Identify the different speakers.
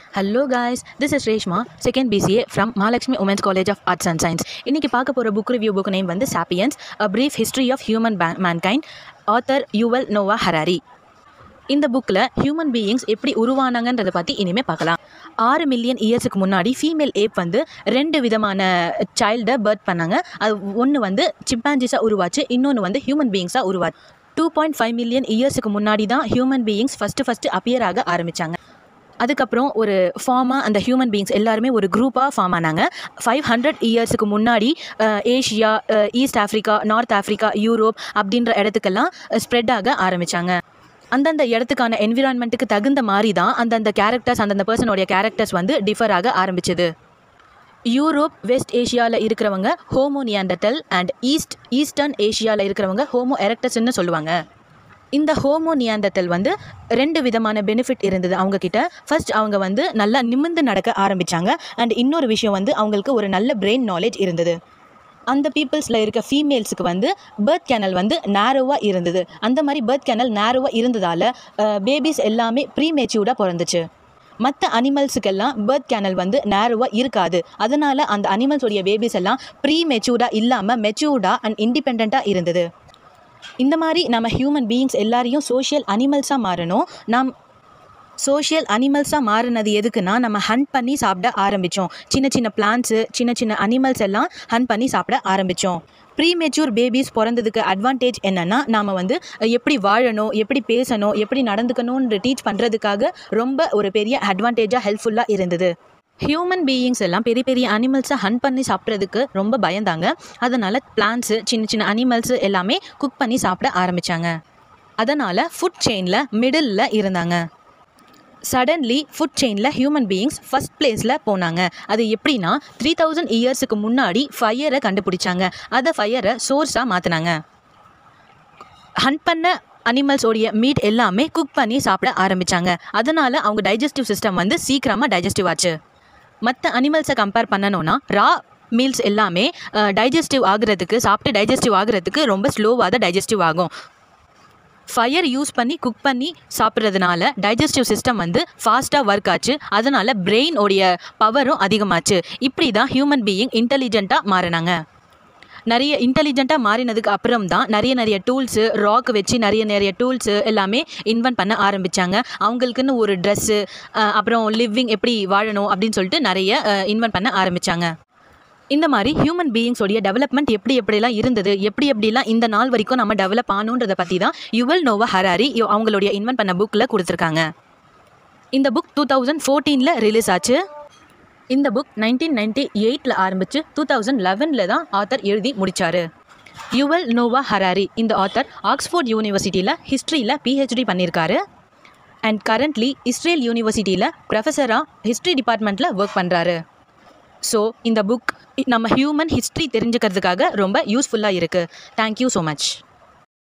Speaker 1: hello guys this is Reshma second BCA from Mahalakshmi women's college of arts and science இன்றைக்கி பார்க்க போகிற book review book name வந்து Sapiens a brief history of human mankind author Yuval Noah Harari இந்த புக்கில் human beings எப்படி உருவானாங்கன்றதை பற்றி இனிமேல் பார்க்கலாம் ஆறு மில்லியன் இயர்ஸுக்கு முன்னாடி ஃபீமேல் ஏப் வந்து ரெண்டு விதமான சைல்டை பர்த் பண்ணாங்க அது ஒன்று வந்து சிம்பான்ஜிஸாக உருவாச்சு இன்னொன்று வந்து ஹியூமன் பீயிங்ஸாக உருவாச்சு டூ பாயிண்ட் ஃபைவ் மில்லியன் இயர்ஸுக்கு முன்னாடி தான் human beings first first appear ஆக ஆரம்பித்தாங்க அதுக்கப்புறம் ஒரு ஃபார்மாக அந்த ஹியூமன் பீயிங்ஸ் எல்லாருமே ஒரு குரூப்பாக ஃபார்ம் ஆனாங்க ஃபைவ் ஹண்ட்ரட் இயர்ஸுக்கு முன்னாடி அஹ், ஏஷியா அஹ், East Africa North Africa Europe அப்படின்ற இடத்துக்கெல்லாம் ஸ்ப்ரெட் ஆக ஆரம்பித்தாங்க அந்தந்த இடத்துக்கான என்விரான்மெண்ட்டுக்கு தகுந்த மாதிரி தான் அந்தந்த கேரக்டர்ஸ் அந்தந்த பர்சனோடைய கேரக்டர்ஸ் வந்து டிஃபர் ஆக ஆரம்பிச்சது யூரோப் வெஸ்ட் ஏஷியாவில் இருக்கிறவங்க Homo Neanderthal and East Eastern ஏஷியாவில் இருக்கிறவங்க ஹோமோ எரக்டஸ்ன்னு சொல்லுவாங்க இந்த ஹோமோ நியாண்டத்தல் வந்து ரெண்டு விதமான பெனிஃபிட் இருந்தது அவங்க கிட்ட ஃபர்ஸ்ட் அவங்க வந்து நல்லா நிமிர்ந்து நடக்க ஆரம்பித்தாங்க அண்ட் இன்னொரு விஷயம் வந்து அவங்களுக்கு ஒரு நல்ல பிரெயின் நாலேஜ் இருந்தது அந்த பீப்புள்ஸில் இருக்க ஃபீமேல்ஸுக்கு வந்து பேர்த் கேனல் வந்து நேரோவாக இருந்தது அந்த மாதிரி பேர்த் கேனல் நேரோவாக இருந்ததால் பேபிஸ் எல்லாமே ப்ரீ மெச்சூர்டாக பிறந்துச்சு மற்ற அனிமல்ஸுக்கெல்லாம் பேர்த் கேனல் வந்து நேரோவாக இருக்காது அதனால் அந்த அனிமல்ஸோடைய பேபிஸ் எல்லாம் ப்ரீ மெச்சூர்டாக இல்லாமல் மெச்சூர்டாக அண்ட் இண்டிபெண்ட்டாக இருந்தது இந்த மாதிரி நம்ம ஹியூமன் பீயிங்ஸ் எல்லாரையும் சோஷியல் அனிமல்ஸாக மாறணும் நாம் சோஷியல் அனிமல்ஸாக மாறினது எதுக்குன்னா நம்ம ஹண்ட் பண்ணி சாப்பிட ஆரம்பித்தோம் சின்ன சின்ன பிளான்ட்ஸு சின்ன சின்ன அனிமல்ஸ் எல்லாம் ஹண்ட் பண்ணி சாப்பிட ஆரம்பித்தோம் ப்ரீ மெச்சூர் பேபிஸ் பிறந்ததுக்கு அட்வான்டேஜ் என்னென்னா நாம் வந்து எப்படி வாழணும் எப்படி பேசணும் எப்படி நடந்துக்கணும்னு டீச் பண்ணுறதுக்காக ரொம்ப ஒரு பெரிய அட்வான்டேஜாக ஹெல்ப்ஃபுல்லாக இருந்தது ஹியூமன் பீயிங்ஸ் எல்லாம் பெரிய பெரிய அனிமல்ஸை ஹண்ட் பண்ணி சாப்பிட்றதுக்கு ரொம்ப பயந்தாங்க அதனால் பிளான்ட்ஸு சின்ன சின்ன அனிமல்ஸு எல்லாமே குக் பண்ணி சாப்பிட ஆரம்பித்தாங்க அதனால் ஃபுட் செயினில் மிடில் இருந்தாங்க சடன்லி ஃபுட் செயினில் ஹியூமன் பீயிங்ஸ் ஃபஸ்ட் பிளேஸில் போனாங்க அது எப்படின்னா த்ரீ தௌசண்ட் இயர்ஸுக்கு முன்னாடி ஃபயரை கண்டுபிடிச்சாங்க அதை ஃபயரை சோர்ஸாக மாற்றினாங்க ஹண்ட் பண்ண அனிமல்ஸோடைய மீட் எல்லாமே குக் பண்ணி சாப்பிட ஆரம்பித்தாங்க அதனால் அவங்க டைஜஸ்டிவ் சிஸ்டம் வந்து சீக்கிரமாக டைஜஸ்டிவ் ஆச்சு மற்ற அனிமல்ஸை கம்பேர் பண்ணணும்னா ரா மீல்ஸ் எல்லாமே டைஜஸ்டிவ் ஆகுறதுக்கு சாப்பிட்டு டைஜஸ்டிவ் ஆகுறதுக்கு ரொம்ப ஸ்லோவாக தான் டைஜஸ்டிவ் ஆகும் ஃபயர் யூஸ் பண்ணி குக் பண்ணி சாப்பிட்றதுனால டைஜஸ்டிவ் சிஸ்டம் வந்து ஃபாஸ்ட்டாக ஒர்க் ஆச்சு அதனால் பிரெயின் உடைய பவரும் அதிகமாச்சு இப்படி தான் ஹியூமன் பீயிங் இன்டெலிஜென்ட்டாக மாறினாங்க நிறைய இன்டெலிஜென்ட்டாக மாறினதுக்கு அப்புறம் தான் நிறைய நிறைய டூல்ஸு ராக் வச்சு நிறைய நிறைய டூல்ஸு எல்லாமே இன்வென்ட் பண்ண ஆரம்பித்தாங்க அவங்களுக்குன்னு ஒரு ட்ரெஸ்ஸு அப்புறம் லிவிங் எப்படி வாழணும் அப்படின்னு சொல்லிட்டு நிறைய இன்வென்ட் பண்ண ஆரம்பித்தாங்க இந்த மாதிரி ஹியூமன் பீயிங்ஸோடைய டெவலப்மெண்ட் எப்படி எப்படிலாம் இருந்தது எப்படி எப்படிலாம் இந்த நாள் வரைக்கும் நம்ம டெவலப் ஆகணுன்றதை பற்றி தான் யுவல் நோவா ஹராரி இவ- அவங்களுடைய இன்வென்ட் பண்ண புக்கில் கொடுத்துருக்காங்க இந்த புக் டூ தௌசண்ட் ஃபோர்டீனில் ரிலீஸ் ஆச்சு இந்த புக் நைன்டீன் நைன்டி எயிட்டில் ஆரம்பித்து டூ தௌசண்ட் லெவனில் தான் ஆத்தர் எழுதி முடித்தார் யுவல் நோவா ஹராரி இந்த ஆத்தர் ஆக்ஸ்ஃபோர்ட் யூனிவர்சிட்டியில் ஹிஸ்ட்ரியில் பிஹெச்டி பண்ணியிருக்காரு அண்ட் கரண்ட்லி இஸ்ரேல் யூனிவர்சிட்டியில் ப்ரொஃபஸராக ஹிஸ்ட்ரி டிபார்ட்மெண்ட்டில் ஒர்க் பண்ணுறாரு ஸோ இந்த புக் நம்ம ஹியூமன் ஹிஸ்ட்ரி தெரிஞ்சுக்கிறதுக்காக ரொம்ப யூஸ்ஃபுல்லாக இருக்குது தேங்க்யூ ஸோ மச்